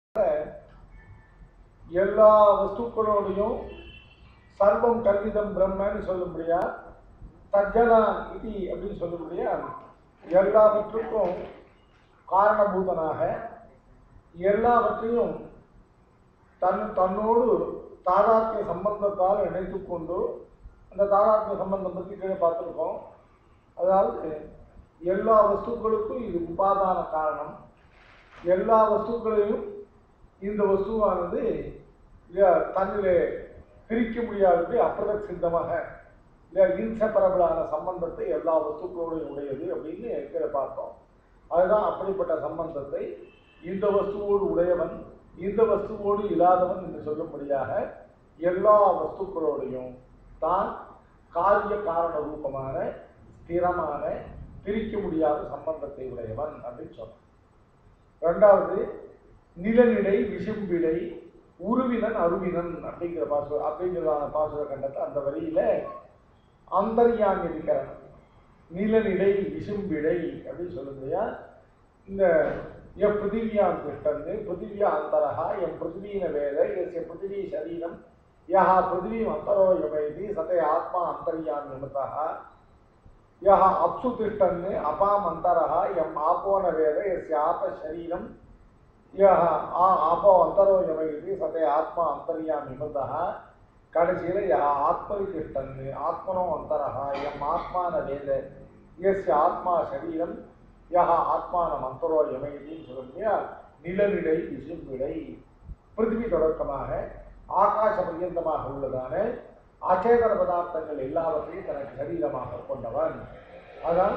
எல்லா வஸ்துக்களோடையும் சர்வம் கல்விதம் பிரம்மன்னு சொல்லும்படியா தஜ்ஜனா இது அப்படின்னு சொல்லும்படியா எல்லாவற்றுக்கும் காரணபூதனாக எல்லாவற்றையும் தன் தன்னோடு தாதாத்மிய சம்பந்தத்தால் இணைத்துக் கொண்டு அந்த தாதாத்மிய சம்பந்தம் பற்றி கீழே பார்த்துருக்கோம் அதாவது எல்லா வஸ்துக்களுக்கும் இது உபாதான காரணம் எல்லா வஸ்துக்களையும் இந்த வஸ்துவானது இல்லையா தன்னிலே பிரிக்க முடியாதது அப்பிரதக் சித்தமாக இல்லையா இன்செப்பரபிளான சம்பந்தத்தை எல்லா வஸ்துக்களோடையும் உடையது அப்படின்னு கீழே பார்த்தோம் அதுதான் அப்படிப்பட்ட சம்பந்தத்தை இந்த வஸ்துவோடு உடையவன் இந்த வஸ்துவோடு இல்லாதவன் என்று சொல்லும்படியாக எல்லா வஸ்துக்களோடையும் தான் காரிய காரண ரூபமான ஸ்திரமான பிரிக்க முடியாத சம்பந்தத்தை உடையவன் அப்படின்னு சொன்னான் ரெண்டாவது நிலநிலை விசும்பிடை உருவினன் அருவினன் அப்படிங்கிற பாசு அப்படிங்கிறதான பாசுர கண்டத்தை அந்த வரியில அந்தர்யாமி இருக்கிறான் நிலநிலை விசும்பிடை அப்படின்னு சொல்லுங்கய்யா இந்த என் பிருத்திவியாம் திஷ்டந்து பிருத்திவியா அந்தரகா என் பிருத்திவீன வேத எஸ்ய பிருத்திவி சரீரம் யஹா பிருத்திவீம் அந்தரோ யமைதி சதே ஆத்மா அந்தர்யாமி நிமித்தா யஹ அப்சு திஷ்டன்னு அபாம் அந்தரः எம் ஆப்போன வேத எஸ்ய ஆப சரீரம் யஹ ஆ ஆபோ அந்தரோ யமயிதி சதே ஆத்மா அந்தர்யாமி மிருதः கடைசியில் யஹ ஆத்மவி திஷ்டன்னு ஆத்மனோ அந்தரः எம் ஆத்மான வேத எஸ்ய ஆத்மா சரீரம் யஹ ஆத்மானம் அந்தரோ யமயிதின்னு சொல்லுங்க நிலவிடை விசும்பிடை பிருத்திவி தொடக்கமாக ஆகாச பர்யந்தமாக உள்ளதான அச்சேதன பதார்த்தங்கள் எல்லாவற்றையும் தனக்கு சரீரமாக கொண்டவன் அதான்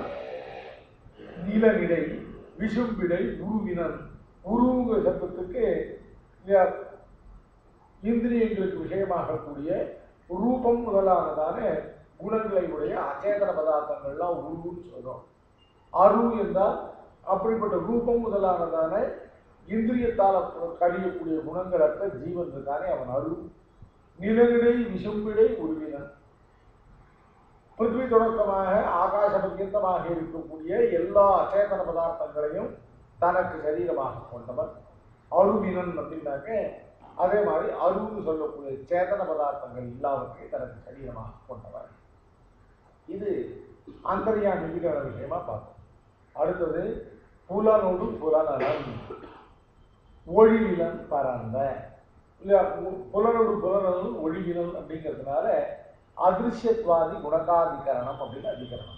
நீலநிலை விசும்பிடை உருவினன் உருவுங்கிற சத்தத்துக்கு இ- இந்திரியங்களுக்கு விஷயமாகக்கூடிய ரூபம் முதலானதான குணங்களை உடைய அச்சேதன பதார்த்தங்கள்லாம் உருவுன்னு சொல்றோம் அரு என்றால் அப்படிப்பட்ட ரூபம் முதலானதான இந்திரியத்தால் கழியக்கூடிய குணங்களற்ற ஜீவன் இருக்கானே அவன் அரு நிலநிலை விசும்பிடை உருவினன் பிருத்வி தொடக்கமாக ஆகாச பர்யந்தமாக இருக்கக்கூடிய எல்லா அச்சேதன பதார்த்தங்களையும் தனக்கு சரீரமாக கொண்டவன் அருவினன் அப்படின்னாக்க அதே மாதிரி அருன்னு சொல்லக்கூடிய சேதன பதார்த்தங்கள் எல்லாவற்றையும் தனக்கு சரீரமாக கொண்டவன் இது அந்தரியாமிகிற விஷயமா பார்த்தோம் அடுத்தது புலனோடு புலனலம் ஒழிவிலன் பரந்த இல்லை புலனோடு புலனல் ஒழிவிலன் அப்படிங்கிறதுனால அதிருஷ்யத்வாதி குணகாதிகரணம் அப்படின்னு அதிகரணம்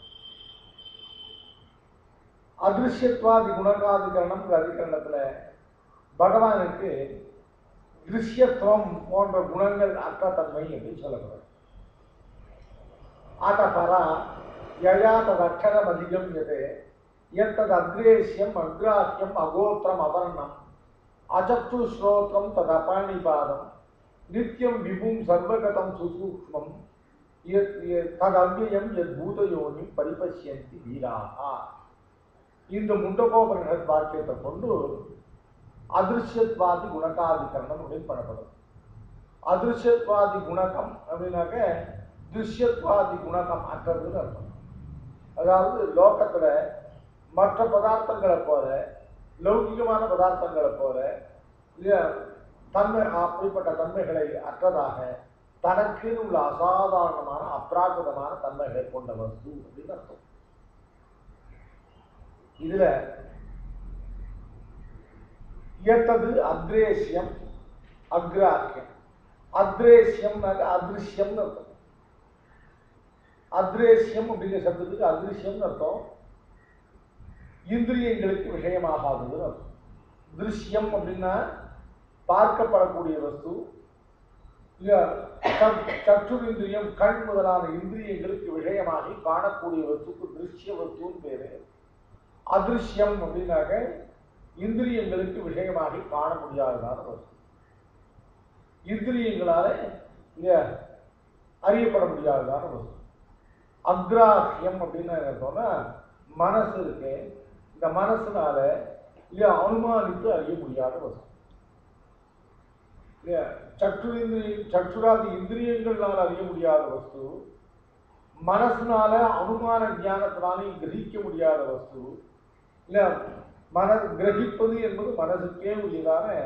அதிருஷ்யத்வாதி குணகாதிகரணம்ங்கிற அதிகரணத்துல பகவானுக்கு திருஷ்யத்துவம் போன்ற குணங்கள் அற்ற தன்மை அப்படின்னு சொல்லப்படுது ஆத பரா யயா ததக்ஷரம் அதிகம் எது எத்தது அக்ரேஷ்யம் அக்ராஹ்யம் அகோத்திரம் அவர்ணம் அச்சக்ஷு ஸ்ரோத்ரம் ததபாணிபாதம் நித்தியம் விபும் சர்வகதம் சுசூக்ஷ்மம் யத்- யத் ததவ்யயம் எத் பூதயோனி பரிபஷ்யந்தி வீராகா இந்த முண்டகோபனிஷத் வாக்கியத்தை கொண்டு அதிருஷ்யத்வாதி குணகாதிகரணம் அப்படின்னு பண்ணப்படும் அதிருஷ்யத்வாதி குணகம் அப்படின்னாக்க திருஷ்யத்வாதி குணகம் அற்றதுன்னு அர்த்தம் அதாவது லோகத்துல மற்ற பதார்த்தங்களை போல லௌகிகமான பதார்த்தங்களை போல இல்லையா தன்மை அப்படிப்பட்ட தன்மைகளை அற்றதாக தனக்குன்னு உள்ள அசாதாரணமான அப்ராகிருதமான தன்மைகளை கொண்ட வஸ்து அப்படின்னு அர்த்தம் இதுல எத்தது அத்ரேஷ்யம் அக்ராஹ்யம் அத்ரேஷ்யம் அதிருஷ்யம்னு அர்த்தம் அத்ரேஷ்யம் அப்படிங்கிற சப்தத்துக்கு அதிருஷ்யம்னு அர்த்தம் இந்திரியங்களுக்கு விஷயமாகாததுன்னு அர்த்தம் திருஷ்யம் அப்படின்னா பார்க்கப்படக்கூடிய வஸ்து இல்ல சத்- சற்றுரிந்திரியம் கண் முதலான இந்திரியங்களுக்கு விஷயமாகி காணக்கூடிய வஸ்துக்கு திருஷ்ய வஸ்துன்னு பேரு அதிருஷ்யம் அப்படின்னாக்க இந்திரியங்களுக்கு விஷயமாகி காண முடியாததான வஸ்து இந்திரியங்களால இல்லையா அறியப்பட முடியாததான வஸ்து அக்ராஹ்யம் அப்படின்னு என்ன அர்த்தம்னா மனசு இருக்கு இந்த மனசுனால இல்லையா அனுமானித்து அறிய முடியாத வஸ்து இல்லையா சற்று இந்திரிய சற்றுராதி இந்திரியங்களால் அறிய முடியாத வஸ்து மனசுனால அனுமான ஞானத்தினாலையும் கிரகிக்க முடியாத வஸ்து இல்ல மன கிரகிப்பது என்பது மனசுக்கே உரியதான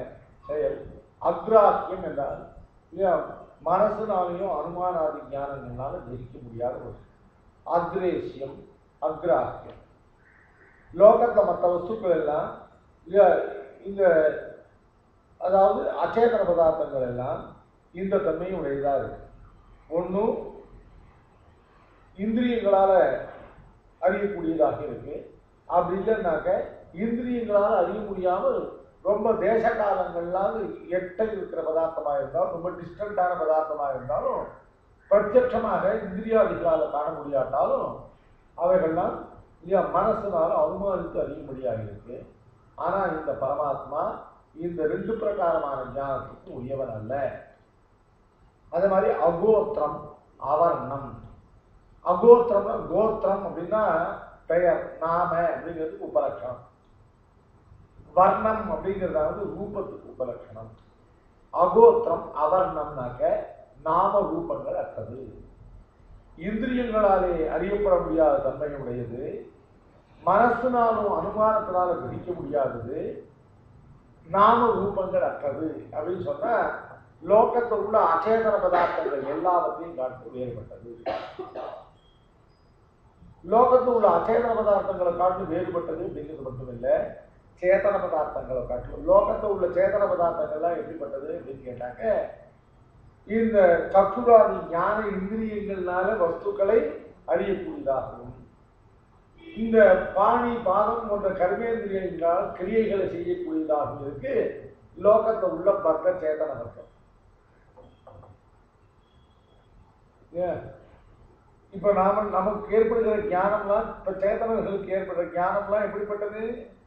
செயல் அக்ராஹ்யம் என்றால் இல்லையா மனசுனாலையும் அனுமானாதி ஞானங்களால ஜெயிக்க முடியாத ஒரு அக்ரேசியம் அக்ராஹ்யம் லோகத்துல மற்ற வஸ்துக்கள் எல்லாம் இல்லையா இந்த அதாவது அச்சேதன பதார்த்தங்கள் எல்லாம் இந்த தன்மையும் உடையதா இருக்கு ஒன்றும் இந்திரியங்களால அறியக்கூடியதாக இருக்கு அப்படி இல்லைன்னாக்க இந்திரியங்களால் அறிய முடியாமல் ரொம்ப தேச காலங்கள்லாம் எட்ட இருக்கிற பதார்த்தமாக இருந்தாலும் ரொம்ப டிஸ்டண்டான பதார்த்தமாக இருந்தாலும் பிரத்யட்சமாக இந்திரியாதிகளால் காண முடியாட்டாலும் அவைகள்லாம் இல்லையா மனசுனால அனுமானித்து அறிய முடியாது இருக்கு ஆனா இந்த பரமாத்மா இந்த ரெண்டு பிரகாரமான ஞானத்துக்கு உரியவன் அல்ல அதே மாதிரி அகோத்திரம் அவர்ணம் அகோத்திரம்னா கோத்திரம் அப்படின்னா பெயர் நாம அப்படிங்கிறதுக்கு உபலட்சணம் வர்ணம் அப்படிங்கிறத வந்து ரூபத்துக்கு உபலட்சணம் அகோத்திரம் அவர்ணம்னாக்க நாம ரூபங்கள் அற்றது இந்திரியங்களாலே அறியப்பட முடியாத தன்மையுடையது மனசுனாலும் அனுமானத்தினால பிரிக்க முடியாதது நாம ரூபங்கள் அற்றது அப்படின்னு சொன்னா லோகத்தில் உள்ள அச்சேதன பதார்த்தங்கள் எல்லாவற்றையும் காட்டு வேறுபட்டது லோகத்தில் உள்ள அச்சேதன பதார்த்தங்களை காட்டு வேறுபட்டது அப்படிங்கிறது மட்டும் இல்லை சேதன பதார்த்தங்களை காட்டிலும் லோகத்தில் உள்ள சேதன பதார்த்தங்கள்லாம் எப்படிப்பட்டது அப்படின்னு கேட்டாக்க இந்த சத்துராதி ஞான இந்திரியங்கள்னால வஸ்துக்களை அறியக்கூடியதாகவும் இந்த பாணி பாதம் போன்ற கர்மேந்திரியங்களால் கிரியைகளை செய்யக்கூடியதாகவும் இருக்கு லோகத்தில் உள்ள பக்க சேதன வர்க்கம் ஏன் இப்ப நாம நமக்கு ஏற்படுகிற ஞானம்லாம் இப்ப சேதனர்களுக்கு ஏற்படுற ஞானம்லாம் எப்படிப்பட்டது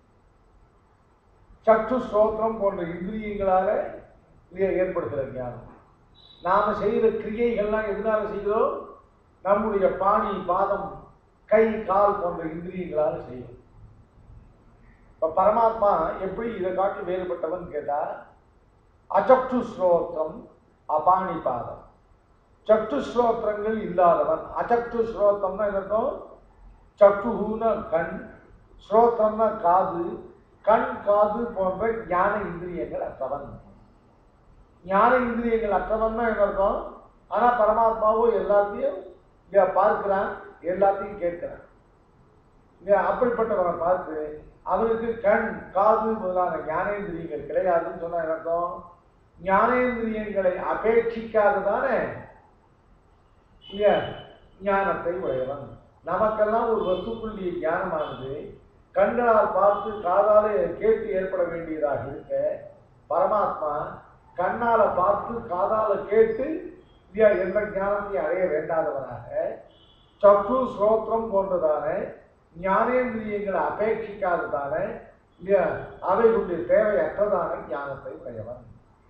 சற்று ஸ்ரோத்திரம் போன்ற இந்திரியங்களால இல்லையா ஏற்படுகிற ஞானம் நாம செய்கிற கிரியைகள்லாம் எதனால செய்கிறோம் நம்முடைய பாணி பாதம் கை கால் போன்ற இந்திரியங்களால செய்யும் இப்ப பரமாத்மா எப்படி இதை காட்டி வேறுபட்டவன் கேட்டா அச்சக்ஷு ஸ்ரோத்திரம் அபாணி பாதம் சக்ஷு ஸ்ரோத்திரங்கள் இல்லாதவன் அச்சக்ஷு ஸ்ரோத்திரம்னா என்ன அர்த்தம் சக்ஷுகுன்னா கண் ஸ்ரோத்திரம்னா காது கண் காது போன்ற ஞான இந்திரியங்கள் அற்றவன் ஞான இந்திரியங்கள் அற்றவன்னா என்ன அர்த்தம் ஆனா பரமாத்மாவோ எல்லாத்தையும் இங்க பார்க்கிறான் எல்லாத்தையும் கேட்கிறான் இங்க அப்படிப்பட்டவனை பார்த்து அவனுக்கு கண் காது முதலான ஞானேந்திரியங்கள் கிடையாதுன்னு சொன்னா என்ன அர்த்தம் ஞானேந்திரியங்களை அபேட்சிக்காததானே இல்லையா ஞானத்தை உடையவன் நமக்கெல்லாம் ஒரு வஸ்துக்குள்ளிய ஞானமானது கண்களால் பார்த்து காதால கேட்டு ஏற்பட வேண்டியதாக இருக்க பரமாத்மா கண்ணால பார்த்து காதால கேட்டு இல்லையா எந்த ஞானத்தையும் அடைய வேண்டாதவனாக சற்று ஸ்ரோத்திரம் போன்றதான ஞானேந்திரியங்களை அபேட்சிக்காததான இல்லையா அவைகளுடைய தேவையற்றதான ஞானத்தை உடையவன்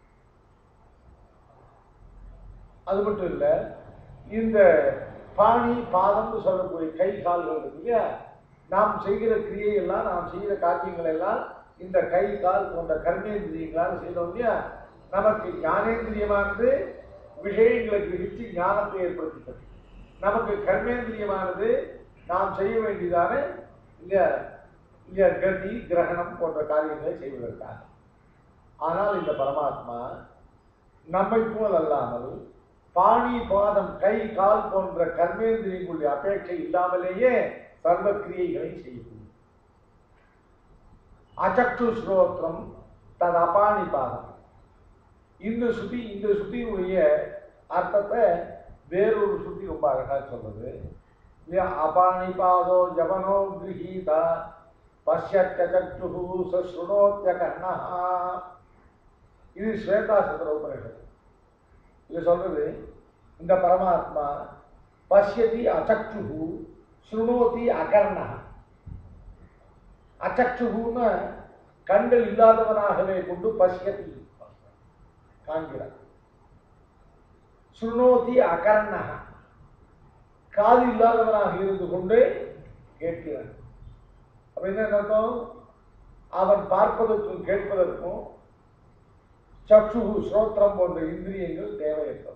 அது மட்டும் இல்ல இந்த பாணி பாதம்னு சொல்லக்கூடிய கை கால்கள் இருக்கு இல்லையா நாம் செய்கிற கிரியை எல்லாம் நாம் செய்கிற காரியங்கள் எல்லாம் இந்த கை கால் போன்ற கர்மேந்திரியங்களால் செய்தோம் இல்லையா நமக்கு ஞானேந்திரியமானது விஷயங்களை கிரகிச்சு ஞானத்தை ஏற்படுத்திட்டது நமக்கு கர்மேந்திரியமானது நாம் செய்ய வேண்டியதான இல்லையா இல்லையா கதி கிரகணம் போன்ற காரியங்களை செய்வதற்காக ஆனால் இந்த பரமாத்மா நம்மை போல் அல்லாமல் பாணி பாதம் கை கால் போன்ற கர்மேந்திரியங்களுடைய அபேட்சை இல்லாமலேயே சர்வ கிரியைகளை செய்யக்கூடிய அச்சக்ஷு ஸ்ரோத்திரம் தது அபாணி பாதம் இந்த சுத்தி இந்த சுத்தியுடைய அர்த்தத்தை வேறொரு சுத்தி ரொம்ப அழகா சொல்றது இல்லையா அபாணி பாதோ ஜவனோ கிரகீதா பஷ்யச்சக்ஷு சஸ்ருணோத்திய கண்ணா இது ஸ்வேதாசந்திர உபனிஷத்து இது சொல்றது இந்த பரமாத்மா பஷ்யதி அச்சக்ஷு ஸ்ருணோதி அகர்ணா அச்சக்ஷுன்னு கண்கள் இல்லாதவனாகவே கொண்டு பஷ்யதி காண்கிறார் சுருணோதி அகர்ணா காது இல்லாதவனாக இருந்து கொண்டு கேட்கிறான் அப்ப என்ன அர்த்தம் அவன் பார்ப்பதற்கும் கேட்பதற்கும் சக்ஷு ஸ்ரோத்திரம் போன்ற இந்திரியங்கள் தேவையற்றவன்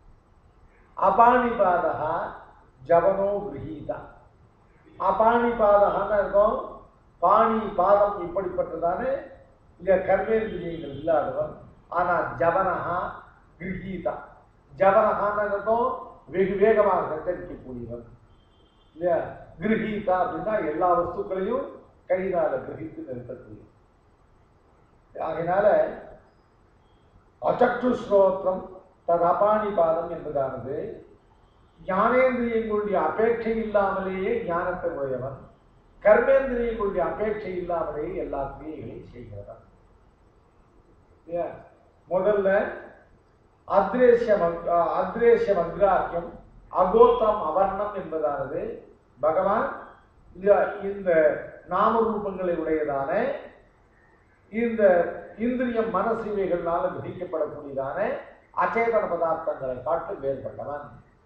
அபாணிபாதா ஜவனோ கிரகீதா அபாணிபாதகான்னு அர்த்தம் பாணி பாதம் இப்படிப்பட்டதான இல்ல கர்மேந்திரியங்கள் இல்லாதவன் ஆனா ஜவனஹா கிரகீதா ஜவனஹான்னு அர்த்தம் வெகு வேகமாக சஞ்சரிக்கக்கூடியவன் இல்லையா கிரகீதா அப்படின்னா எல்லா வஸ்துக்களையும் கையினால கிரகித்து நிறுத்தக்கூடிய ஆகையினால அச்சக்ஷு ஸ்ரோத்திரம் தது அபாணிபாதம் என்பதானது ஞானேந்திரியங்களுடைய அபேட்சை இல்லாமலேயே ஞானத்தை உடையவன் கர்மேந்திரியங்களுடைய அபேட்சை இல்லாமலேயே எல்லா கிரியைகளையும் செய்கிறவன் இல்லையா? முதல்ல அத்ரேஷ்யம் அக்- அத்ரேஷ்யம் அக்ராஹ்யம் அகோத்திரம் அவர்ணம் என்பதானது பகவான் இந்த- இந்த நாம ரூபங்களை உடையதான இந்த இந்திரியம் மனசு இவைகள்னால விதிக்கப்படக்கூடியதான அச்சேதன பதார்த்தங்களை காட்டு வேறுபட்டவன்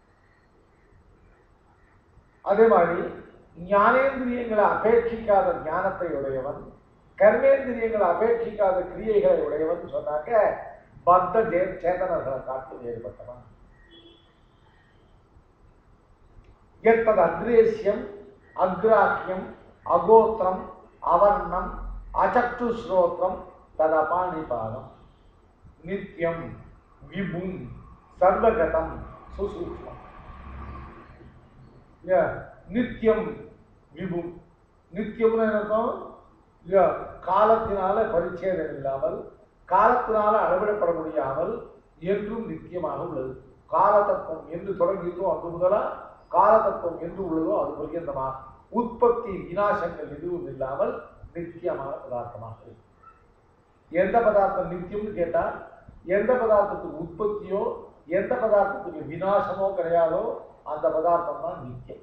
அதே மாதிரி ஞானேந்திரியங்களை அபேட்சிக்காத ஞானத்தை உடையவன் கர்மேந்திரியங்களை அபேட்சிக்காத கிரியைகளை உடையவன் சொன்னாக்க பத்த ஜே- சேதனர்களை காட்டு வேறுபட்டவன் எத்தது அக்ரேசியம் அக்ராஹ்யம் அகோத்திரம் அவர்ணம் அச்சக்ஷு ஸ்ரோத்திரம் ததபாணிபாதம் நித்யம் விபும் சர்வகதம் சுசூக்ஷ்மம் இல்லையா நித்தியம் விபும் நித்தியம்னு என்ன அர்த்தம் இல்லையா காலத்தினால பரிச்சேதம் இல்லாமல் காலத்தினால அளவிடப்பட முடியாமல் என்றும் நித்தியமாக உள்ளது கால தத்துவம் என்று தொடங்கியதோ அது முதலா கால தத்துவம் என்று உள்ளதோ அது பர்யந்தமா உற்பத்தி விநாசங்கள் எதுவும் இல்லாமல் நித்தியமான பதார்த்தமாக இருக்கு எந்த பதார்த்தம் நித்தியம்னு கேட்டா எந்த பதார்த்தத்துக்கு உற்பத்தியோ எந்த பதார்த்தத்துக்கு விநாசமோ கிடையாதோ அந்த பதார்த்தம் தான் நித்தியம்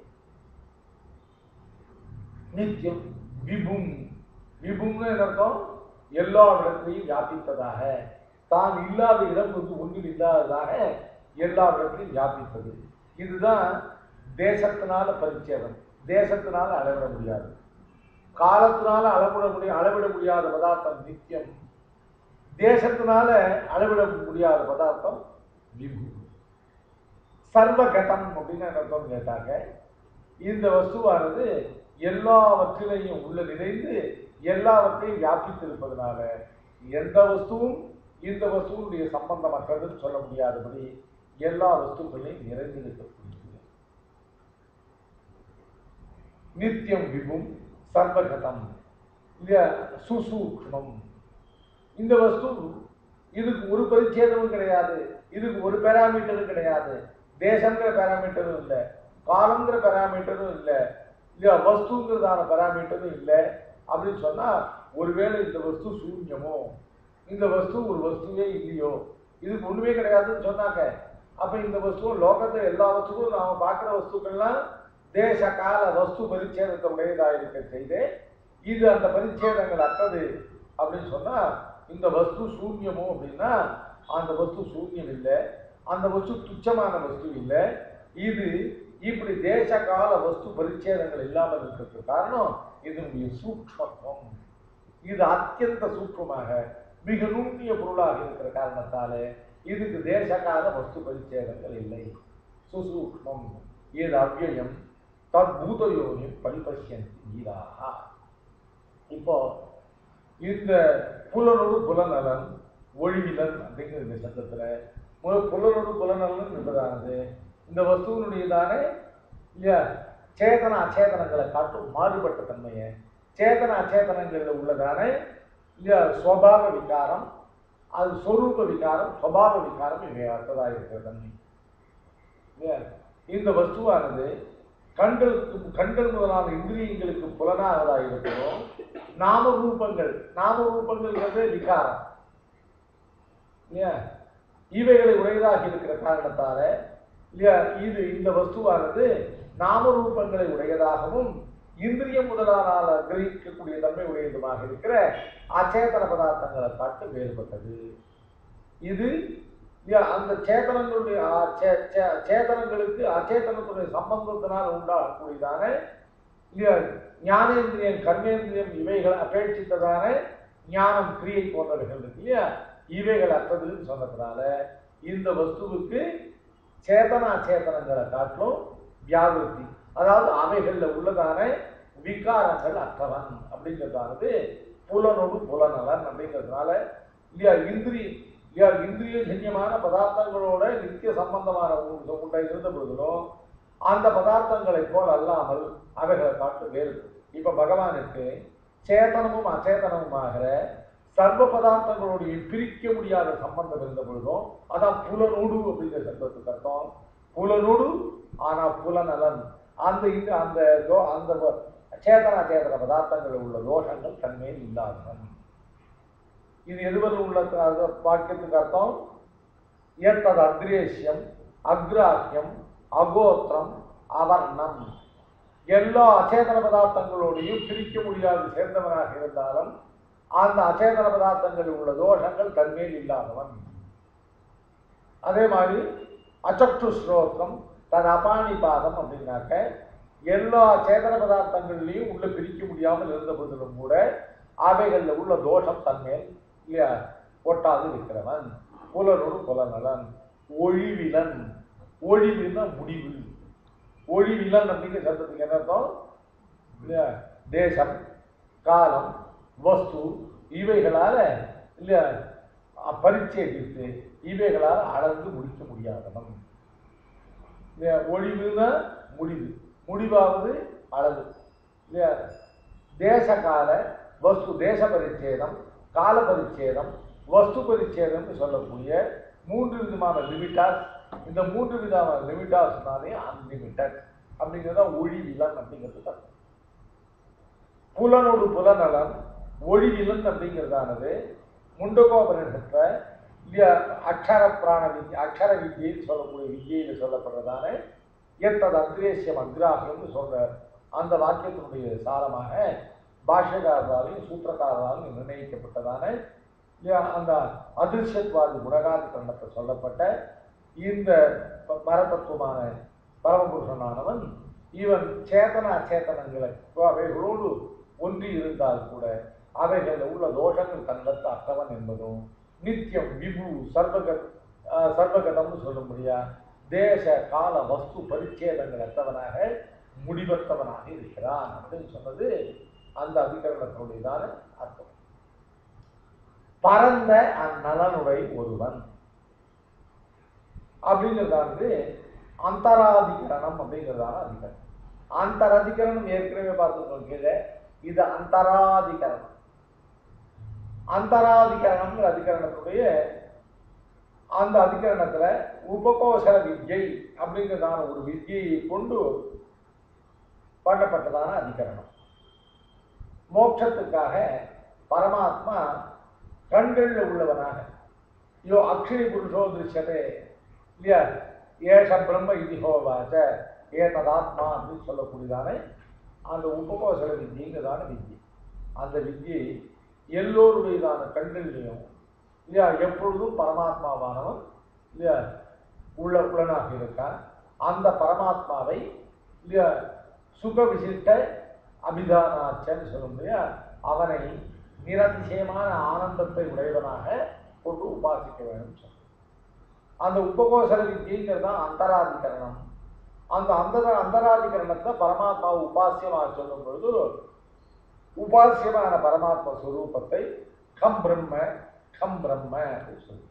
நித்தியம் விபும் விபும்னு என்ன அர்த்தம் எல்லா இடத்திலையும் வியாபித்ததாக தான் இல்லாத இடம் வந்து ஒன்றில் இல்லாததாக எல்லா இடத்திலையும் வியாபித்தது இதுதான் தேசத்தினால பரிச்சேதம் தேசத்தினால அளவிட முடியாது காலத்தினால அளவிட முடிய அளவிட முடியாத பதார்த்தம் நித்தியம் தேசத்தினால அளவிட முடியாத பதார்த்தம் விபு சர்வகதம் அப்படின்னு என்ன அர்த்தம் கேட்டாங்க இந்த வஸ்துவானது எல்லாவற்றிலையும் உள்ள நிறைந்து எல்லாவற்றையும் வியாபித்திருப்பதனால எந்த வஸ்துவும் இந்த வஸ்துவனுடைய சம்பந்தமற்றதுன்னு சொல்ல முடியாதபடி எல்லா வஸ்துக்களையும் நிறைந்திருக்கக்கூடியது நித்தியம் விபும் சர்வகதம் இல்லையா சுசூக்ஷ்மம் இந்த வஸ்து இதுக்கு ஒரு பரிச்சேதமும் கிடையாது இதுக்கு ஒரு பேராமீட்டரும் கிடையாது தேசங்கிற பேராமீட்டரும் இல்லை காலங்கிற பேராமீட்டரும் இல்லை இல்லையா வஸ்துங்கிறதான பேராமீட்டரும் இல்லை அப்படின்னு சொன்னா ஒருவேளை இந்த வஸ்து சூன்யமோ இந்த வஸ்து ஒரு வஸ்துவே இல்லையோ இதுக்கு ஒண்ணுமே கிடையாதுன்னு சொன்னாங்க அப்ப இந்த வஸ்துவும் லோகத்துல எல்லா வஸ்துவும் நாம பார்க்குற வஸ்துக்கள்லாம் தேச கால வஸ்து பரிச்சேதத்தை உடையதாக இருக்க செய்து இது அந்த பரிச்சேதங்கள் அற்றது அப்படின்னு சொன்னா இந்த வஸ்து சூன்யமோ அப்படின்னா அந்த வஸ்து சூன்யம் இல்லை அந்த வஸ்து துச்சமான வஸ்து இல்லை இது இப்படி தேச கால வஸ்து பரிச்சேதங்கள் இல்லாமல் இருக்கிறதுக்கு காரணம் இதனுடைய சூக்ஷ்மத்துவம் இது அத்தியந்த சூக்ஷ்மமாக மிக நுண்ணிய பொருளாக இருக்கிற காரணத்தாலே இதுக்கு தேசகால வஸ்து பரிச்சேதங்கள் இல்லை சுசூக்ஷ்மம் இது அவ்யயம் தத் பூதயோனி பரிபஷ்யந்தி வீராக இப்போ இந்த புலனோடு புலநலன் ஒழிவிலன் அப்படிங்கிற இந்த சட்டத்துல முதல் புலனோடு புலநலன் என்பதானது இந்த வஸ்துவனுடையதான இல்லையா சேதன அச்சேதனங்களை காட்டும் மாறுபட்ட தன்மையை சேதன அச்சேதனங்களில் உள்ளதான இல்லையா சுவாவ விகாரம் அது சொரூப விகாரம் சுவாவ விகாரம் இவை அற்றதாக இருக்கிற தன்மை இல்லையா இந்த வஸ்துவானது கண்களுக்கு கண்கள் முதலான இந்திரியங்களுக்கு புலனாகதாக இருக்கிறோம் நாம ரூபங்கள் நாம ரூபங்கள்ங்கிறது விகாரம் இல்லையா இவைகளை உடையதாக இருக்கிற காரணத்தால இல்லையா இது இந்த வஸ்துவானது நாம ரூபங்களை உடையதாகவும் இந்திரியம் முதலானால் கிரகிக்கக்கூடிய தன்மை உடையதுமாக இருக்கிற அச்சேதன பதார்த்தங்களை காட்டு வேறுபட்டது இது இல்லையா அந்த சேதனங்களுடைய ஆ- சே- சே- சேதனங்களுக்கு அச்சேதனத்துடைய சம்பந்தத்தினால் உண்டாகக்கூடியதான இல்லையா ஞானேந்திரியம் கர்மேந்திரியம் இவைகளை அபேட்சித்ததான ஞானம் கிரியை போன்றவைகள் இருக்கு இல்லையா இவைகள் அற்றதுன்னு சொன்னதுனால இந்த வஸ்துவுக்கு சேதனா சேதனங்களை காட்டிலும் வியாபிருத்தி அதாவது அவைகள்ல உள்ளதான விகாரங்கள் அற்றவன் அப்படிங்கிறதானது புலனோடு புலநலன் அப்படிங்கிறதுனால இல்லையா இந்திரி இல்லையா இந்திரிய ஜன்யமான பதார்த்தங்களோட நித்திய சம்பந்தமான உ- உண்டை இருந்த பொழுதிலும் அந்த பதார்த்தங்களைப் போல் அல்லாமல் அவைகளை காட்டு வேறு இப்ப பகவானுக்கு சேதனமும் அச்சேதனமுமாகிற சர்வ பதார்த்தங்களோடைய பிரிக்க முடியாத சம்பந்தம் இருந்த பொழுதும் அதான் புலனோடு அப்படிங்கிற சம்பவத்துக்கு அர்த்தம் புலனோடு ஆனா புலநலன் அந்த இந்த அந்த தோ- அந்த வ- சேதன சேதன பதார்த்தங்களில் உள்ள தோஷங்கள் தன்மையில் இல்லாதவன் இது எதுவரை உள்ள த- அது வாக்கியத்துக்கு அர்த்தம் ஏத்தது அக்ரேஷ்யம் அக்ராஹ்யம் அகோத்திரம் அவர்ணம் எல்லா அச்சேதன பதார்த்தங்களோடையும் பிரிக்க முடியாது சேர்ந்தவனாக இருந்தாலும் அந்த அச்சேதன பதார்த்தங்களில் உள்ள தோஷங்கள் தன்மேல் இல்லாதவன் அதே மாதிரி அச்சக்ஷு ஸ்ரோத்திரம் தன் அபானி பாதம் அப்படின்னாக்க எல்லா சேதன பதார்த்தங்கள்லையும் உள்ள பிரிக்க முடியாமல் இருந்த போதிலும் கூட அவைகளில் உள்ள தோஷம் தன்மேல் இல்லையா ஒட்டாது இருக்கிறவன் புலனோடு புலநலன் ஒழிவிலன் ஒழிவுன்னா முடிவு ஒழிவிலன் அப்படிங்கிற சப்தத்துக்கு என்ன அர்த்தம் இல்லையா தேசம் காலம் வஸ்து இவைகளால இல்லையா அ- பரிச்சேதித்து இவைகளால் அளந்து முடிக்க முடியாதவன் இல்லையா ஒழிவுன்னா முடிவு முடிவாவது அளவு இல்லையா தேச கால வஸ்து தேச பரிச்சேதம் கால பரிச்சேதம் வஸ்து பரிச்சேதம்னு சொல்லக்கூடிய மூன்று விதமான லிமிட்டாஸ் இந்த மூன்று விதமான லிமிட்டாஸ்னாலே அன்லிமிட்டட் அப்படிங்கிறத ஒழிவிலன் அப்படிங்கிறது அர்த்தம். புலனோடு புலநலன் ஒழிவிலன் அப்படிங்கிறதானது முண்டகோபனிடத்தை இல்லையா அக்ஷர பிராண வித்யை அக்ஷர வித்யைன்னு சொல்லக்கூடிய வித்யையில் சொல்லப்படுறதான ஏத்தது அக்ரேசியம் அக்ராஹியம்னு சொல்ற அந்த வாக்கியத்தினுடைய சாரமாக பாஷ்யகாரராலையும் சூத்திரக்காரராலும் நிர்ணயிக்கப்பட்டதான இல்லையா அந்த அதிர்ஷ்யத்வாதி குணகாதி கரணத்தை சொல்லப்பட்ட இந்த ப- பரதத்துவமான பரமபுருஷனானவன் இவன் சேதன அச்சேதனங்களை அவைகளோடு ஒன்றி இருந்தால் கூட அவைகளில் உள்ள தோஷங்கள் தன்னத்து அற்றவன் என்பதும் நித்தியம் விபு சர்வகத் ஆஹ் சர்வகதம்னு சொல்லும்படியா தேச கால வஸ்து பரிச்சேதங்கள் அற்றவனாக முடிவற்றவனாக இருக்கிறான் அப்படின்னு சொன்னது அந்த அதிகரணத்தினுடையதான அர்த்தம் பரந்த அந்நலனுடை ஒருவன் அப்படிங்கிறதானது அந்தராதிகரணம் அப்படிங்கிறதான அதிகரணம் அந்தரதிகரணம் ஏற்கனவே பார்த்துருக்கோம் கீழே இது அந்தராதிகரணம் அந்தராதிகரணம்ங்கிற அதிகரணத்துடைய அந்த அதிகரணத்துல உபகோசர வித்யை அப்படிங்கிறதான ஒரு வித்யையை கொண்டு பண்ணப்பட்டதான அதிகரணம் மோட்சத்துக்காக பரமாத்மா கண்களில் உள்ளவனாக யோ அக்ஷரி புருஷோ திருஷ்யதே இல்லையா ஏஷ பிரம்ம இதிஹோவாச்ச ஏததாத்மா அப்படின்னு சொல்லக்கூடியதான அந்த உபகோசல வித்தியங்கிறதான வித்யை அந்த வித்தியை எல்லோருடையதான கண்கள்லையும் இல்லையா எப்பொழுதும் பரமாத்மாவானவன் இல்லையா உள்ள உளனாக இருக்கான் அந்த பரமாத்மாவை இல்லையா சுக விசிட்ட அபிதானாச்சன்னு சொல்லும் இல்லையா அவனை நிரதிசயமான ஆனந்தத்தை உடையவனாக கொண்டு உபாசிக்க வேண்டும் சொல்லும் அந்த உபகோசல வித்தியங்கிறது தான் அந்தராதிகரணம் அந்த அந்த அந்தராதிகரணத்தை பரமாத்மாவை உபாசியமாக சொல்லும் பொழுது உபாசியமான பரமாத்ம ஸ்வரூபத்தை கம் பிரம்ம கம் பிரம்ம அப்படின்னு சொல்லு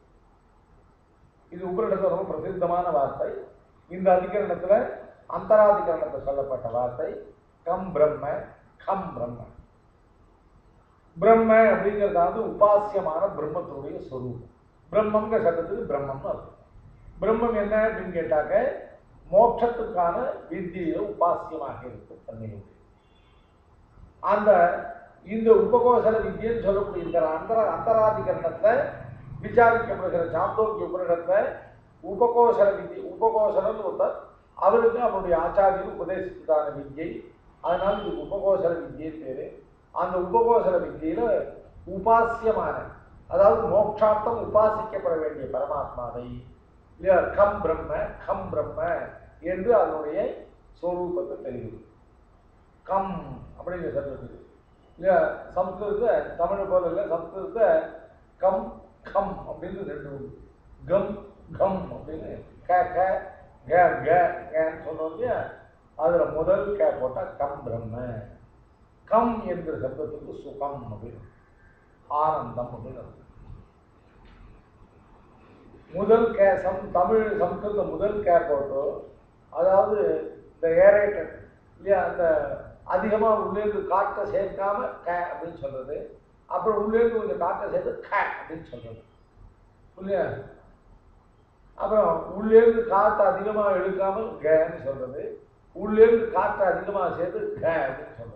இது உபரிடத்தில் ரொம்ப பிரசித்தமான வார்த்தை இந்த அதிகரணத்துல அந்தராதிகரணத்தை சொல்லப்பட்ட வார்த்தை கம் பிரம்ம கம் பிரம்ம பிரம்ம அப்படிங்கிறதாவது உபாசியமான பிரம்மத்தினுடைய ஸ்வரூபம் பிரம்மங்கிற சட்டத்துக்கு பிரம்மம்னு அர்த்தம் பிரம்மம் என்ன அப்படின்னு கேட்டாக்க மோட்சத்துக்கான வித்தியில உபாசியமாக இருக்கும் தன்மையுடைய அந்த இந்த உபகோசல வித்தியன்னு சொல்லக்கூடிய இந்த அந்தர அந்தராதிகரணத்தை விசாரிக்கப்படுகிற சாந்தோக்கிய உபரிடத்தை உபகோசல வித்யை உபகோசலன்னு ஒருத்தர் அவருக்கு அவருடைய ஆச்சாரியர் உபதேசித்ததான வித்யை அதனால இது உபகோசல வித்யை பேரு அந்த உபகோசல வித்தியில உபாசியமான அதாவது மோட்சார்த்தம் உபாசிக்கப்பட வேண்டிய பரமாத்மாவை இல்லையா கம் பிரம்ம கம் பிரம்ம என்று அதனுடைய ஸ்வரூபத்தை தெரியுது கம் அப்படிங்கிற சப்தத்துக்கு இல்லையா சம்ஸ்கிருதத்தை தமிழ் போல இல்லை சம்ஸ்கிருதத்தை கம் கம் அப்படின்னு ரெண்டு உண்டு கம் கம் அப்படின்னு க க க க கன்னு சொன்னோம் இல்லையா அதுல முதல் க போட்டா கம் பிரம்ம கம் என்கிற சப்தத்துக்கு சுகம் அப்படின்னு ஆனந்தம் அப்படின்னு அர்த்தம். முதல் கே சம் தமிழ் சம்ஸ்கிருத முதல் கே போட்டு அதாவது இந்த ஏரேட்டட் இல்லையா அந்த அதிகமாக உள்ளேருந்து காற்றை சேர்க்காம கே அப்படின்னு சொல்றது அப்புறம் உள்ளேருந்து கொஞ்சம் காற்றை சேர்த்து கே அப்படின்னு சொல்றது இல்லையா அப்புறம் உள்ளேருந்து காற்றை அதிகமாக இழுக்காமல் கேன்னு சொல்றது உள்ளேருந்து காற்றை அதிகமாக சேர்த்து கே அப்படின்னு சொல்றது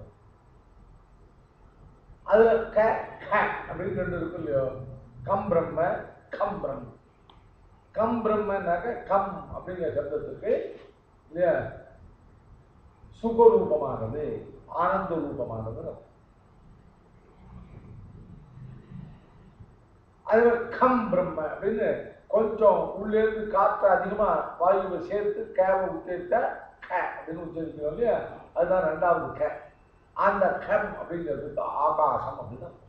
அதுல க க அப்படின்னு ரெண்டு இருக்கும் இல்லையோ கம் பிரம்ம கம் பிரம்ம கம் பிரம்மனாக்க கம் அப்படிங்கிற சப்தத்துக்கு இல்லையா சுகரூபமானது ஆனந்த ரூபமானது அர்த்தம். அதுல கம் பிரம்ம அப்படின்னு கொஞ்சம் உள்ளே இருந்து காற்று அதிகமா வாயுவை சேர்த்து கேவை உச்சரித்தா க அப்படின்னு உச்சரிக்கிறோம் இல்லையா அதுதான் ரெண்டாவது க அந்த கம் அப்படிங்கிறதுக்கு ஆகாசம் அப்படின்னு அர்த்தம்.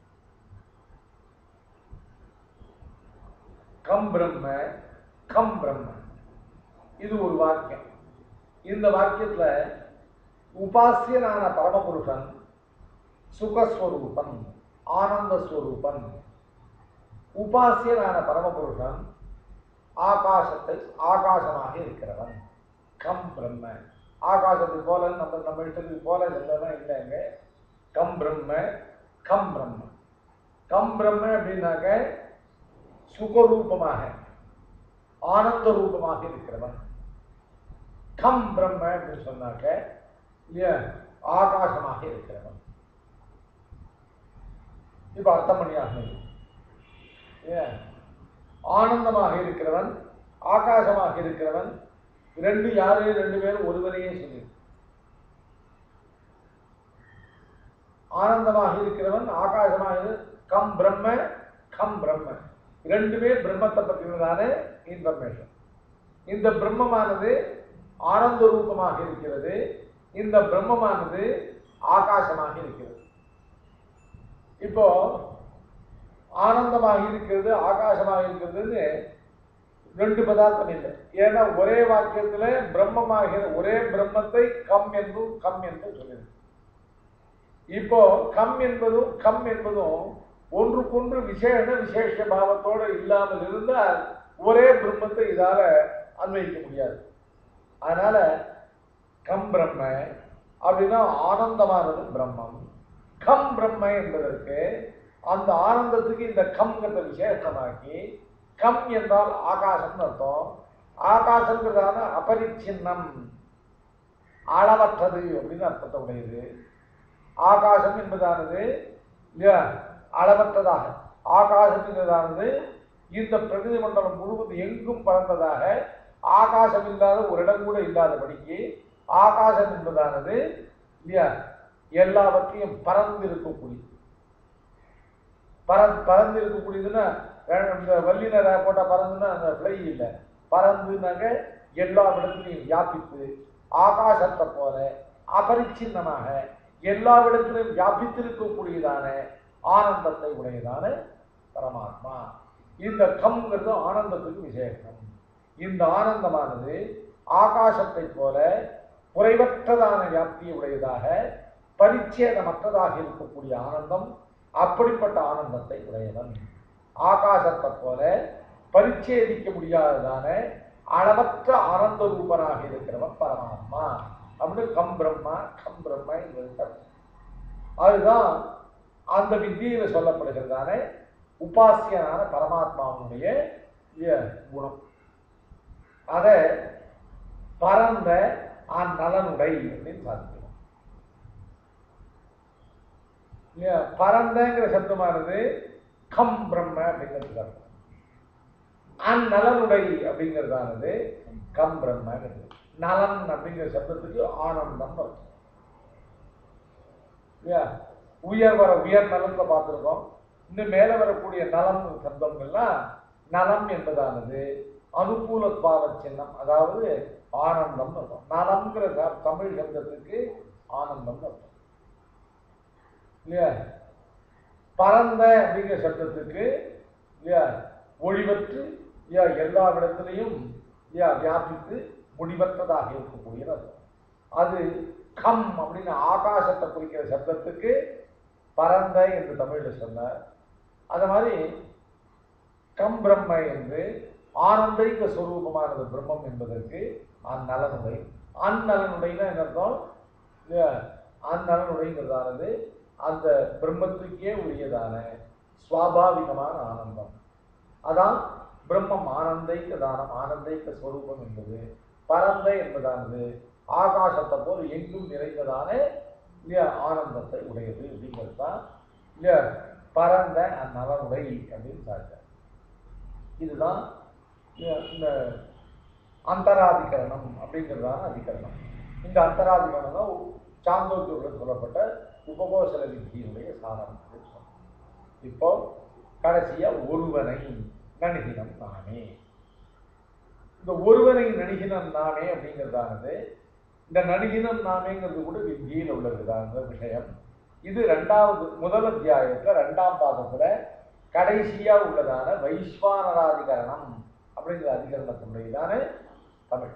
கம் பிரம்ம கம் பிரம்ம இது ஒரு வாக்கியம் இந்த வாக்கியத்துல உபாசியனான பரமபுருஷன் சுகஸ்வரூபன் ஆனந்த ஸ்வரூபன் உபாசியனான பரமபுருஷன் ஆகாசத்தை ஆகாசமாக இருக்கிறவன் கம் பிரம்ம ஆகாசத்தை போல நம்ம நம்ம இஷ்டத்துக்கு போல சொல்லலாம் இல்லைங்க கம் பிரம்ம கம் பிரம்ம கம் பிரம்ம அப்படின்னாக்க சுகரூபமாக ஆனந்த ரூபமாக இருக்கிறவன் கம் பிரம்ம அப்படின்னு சொன்னாக்க இல்லையா ஆகாசமாக இருக்கிறவன் இப்ப அர்த்தம் பண்ணி ஆகணும் ஏன் ஆனந்தமாக இருக்கிறவன் ஆகாசமாக இருக்கிறவன் ரெண்டு யாரு ரெண்டு பேரும் ஒருவரையே சொல்லி ஆனந்தமாக இருக்கிறவன் ஆகாசமாக இரு- கம் பிரம்ம கம் பிரம்ம ரெண்டுமே பிரம்மத்தை பற்றினதான இன்ஃபர்மேஷன் இந்த பிரம்மமானது ஆனந்த ரூபமாக இருக்கிறது இந்த பிரம்மமானது ஆகாசமாக இருக்கிறது இப்போ ஆனந்தமாக இருக்கிறது ஆகாசமாக இருக்கிறதுன்னு ரெண்டு பதார்த்தம் இல்லை ஏன்னா ஒரே வாக்கியத்துல பிரம்மமாகிற ஒரே பிரம்மத்தை கம் என்றும் கம் என்றும் சொல்லியிருக்கு இப்போ கம் என்பதும் கம் என்பதும் ஒன்றுக்கொன்று விசேஷ விசேஷ பாவத்தோட இல்லாமல் இருந்தால் ஒரே பிரம்மத்தை இதால அன்வைக்க முடியாது அதனால கம் பிரம்ம அப்படின்னா ஆனந்தமானது பிரம்மம் கம் பிரம்ம என்பதற்கு அந்த ஆனந்தத்துக்கு இந்த கம்ங்கிறத விசேஷமாக்கி கம் என்றால் ஆகாசம்னு அர்த்தம் ஆகாசங்கிறதான அபரிச்சின்னம் அளவற்றது அப்படின்னு அர்த்தத்தை உடையது ஆகாசம் என்பதானது இல்லையா அளவற்றதாக ஆகாசம் என்பதானது இந்த பிரகிருதி மண்டலம் முழுவதும் எங்கும் பறந்ததாக ஆகாசம் இல்லாத ஒரு இடம் கூட இல்லாதபடிக்கு ஆகாசம் என்பதானது இல்லையா எல்லாவற்றையும் பறந்து இருக்கக்கூடிய பறந்து பறந்து இருக்கக்கூடியதுன்னா வேற- இந்த வல்லினரை போட்டால் பறந்துன்னா அந்த ஃப்ளை இல்லை பறந்துனாங்க எல்லா இடத்துலையும் வியாபித்து ஆகாசத்தை போல அபரிச்சின்னமாக எல்லா இடத்திலும் வியாபித்திருக்கக்கூடியதான ஆனந்தத்தை உடையதான பரமாத்மா இந்த கம்ங்கிறது ஆனந்தத்துக்கு விசேஷம் இந்த ஆனந்தமானது ஆகாசத்தை போல குறைவற்றதான வியாப்தியை உடையதாக பரிச்சேதமற்றதாக இருக்கக்கூடிய ஆனந்தம் அப்படிப்பட்ட ஆனந்தத்தை உடையவன் ஆகாசத்தை போல பரிச்சேதிக்க முடியாததான அளவற்ற ஆனந்த ரூபனாக இருக்கிறவன் பரமாத்மா அப்படின்னு கம் பிரம்மா கம் பிரம்மா என்பது அர்த்தம். அதுதான் அந்த வித்தியில சொல்லப்படுகிறதான உபாசியனான பரமாத்மாவுடைய இய- குணம் அதை பரந்த அந்நலனுடை அப்படின்னு சாதிக்கணும் இல்லையா பரந்தங்கிற சப்தமானது கம் பிரம்ம அப்படிங்கிறது அர்த்தம் அந்நலனுடை அப்படிங்கிறதானது கம் பிரம்மங்கிறது நலன் அப்படிங்கிற சப்தத்துக்கு ஆனந்தம் அர்த்தம் இல்லையா உயர் வர உயர் நலன்ல பார்த்துருக்கோம் இன்னும் மேலே வரக்கூடிய நலம் சப்தங்கள்லாம் நலம் என்பதானது அனுகூல பாவ சின்னம் அதாவது ஆனந்தம் அர்த்தம் நலம்ங்கிற த- தமிழ் சப்தத்துக்கு ஆனந்தம் அர்த்தம் இல்லையா பரந்த அப்படிங்கிற சப்தத்துக்கு இல்லையா ஒளிவற்று இல்லையா எல்லா இடத்துலையும் இல்லையா வியாபித்து முடிவற்றதாக இருக்கக்கூடியது அர்த்தம் அது கம் அப்படின்னு ஆகாசத்தை குறிக்கிற சப்தத்துக்கு பரந்த என்று தமிழ்ல சொன்னார் அது மாதிரி கம் பிரம்ம என்று ஆனந்தைக ஸ்வரூபமானது பிரம்மம் என்பதற்கு அந்நலனுடை அந்நலனுடைனா என்ன அர்த்தம் இல்லையா அந்நலனுடைங்கிறதானது அந்த பிரம்மத்துக்கே உரியதான சுவாபாவிகமான ஆனந்தம் அதான் பிரம்மம் ஆனந்தைக்க தானம் ஆனந்தைக்க ஸ்வரூபம் என்பது பரந்த என்பதானது ஆகாசத்தை போல் எங்கும் நிறைந்ததான இல்லையா ஆனந்தத்தை உடையது அப்படிங்கிறது தான் இல்லையா பரந்த அந்நலனுடை அப்படின்னு சார்ந்தார் இதுதான் இல்லையா இந்த அந்தராதிகரணம் அப்படிங்கிறதான அதிகரணம் இந்த அந்தராதிகரணம் தான் சாந்தோக்கியுடன் சொல்லப்பட்ட உபகோசல வித்தியினுடைய சாரம் அப்படின்னு சொன்னோம். இப்போ கடைசியா ஒருவனை நணுகினம் நானே இந்த ஒருவனை நணுகினம் நானே அப்படிங்கிறதானது இந்த நணுகினம் நானேங்கிறது கூட வித்தியில் உள்ளதுதான் விஷயம் இது ரெண்டாவது முதல் அத்தியாயத்துல ரெண்டாம் பாதத்துல கடைசியா உள்ளதான வைஸ்வானராதிகரணம் அப்படிங்கிற அதிகரணத்தினுடையதான தமிழ்